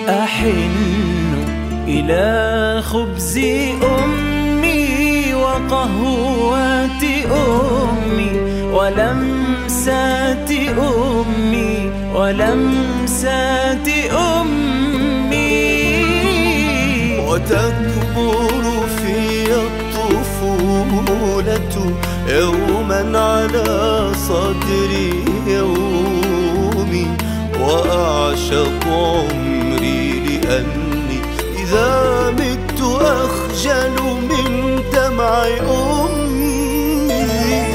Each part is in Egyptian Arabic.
أحن إلى خبز أمي وقهوة أمي ولمسات أمي ولمسات أمي وتكبر في الطفولة يوما على صدري يومي وأعشق عمري لأني إذا مت أخجل من دمع أمي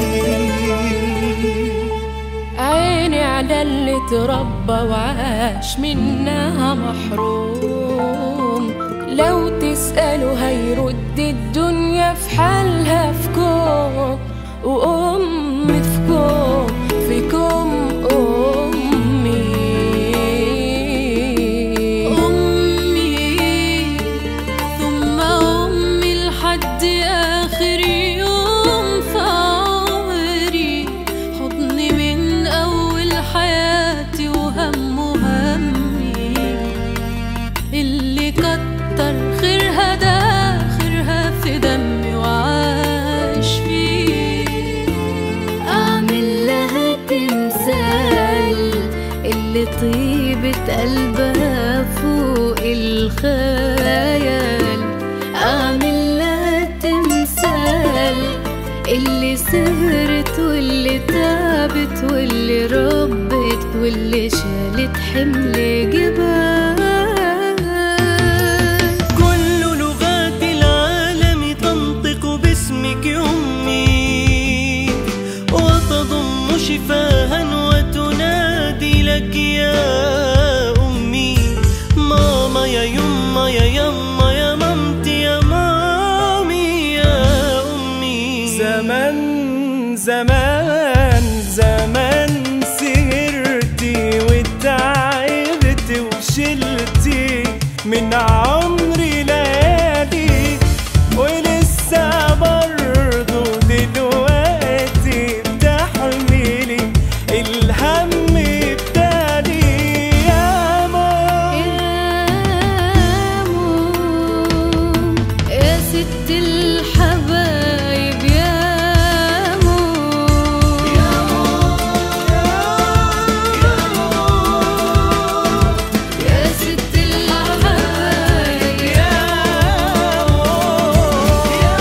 عيني على اللي تربى وعاش منها محروم لو تسأله هيرد الدنيا في حالها في كوم وأم في كوم في كوم أمي أمي ثم أمي لحد آخر يوم في عمري حضني من أول حياتي وهم همي اللي كتر خيرها ده خيرها في دمي وعاش فيه أعمل لها تمثال اللي طيبة قلبها فوق الخيال أعمل لها تمثال اللي سهرت واللي تعبت واللي ربت واللي شالت حمل جبال كل لغات العالم تنطق باسمك أمي وتضم شفاها وتنادي لك يا أمي ماما يا يما يا يما يا مامتي يا مامي يا أمي زمان زمان زمان سهرتي وتعبتي وشلتي من عمري ليالي ولسه برضه دلوقتي بتحملي الهم بتالي يا ماما يا مو يا ست الحبايب يا مو يا ست الحبايب يا يا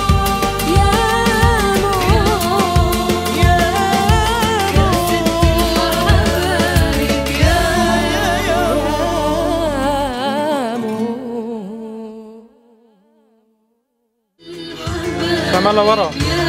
مو يا ست الحبايب يا يا مو كمان لورا يا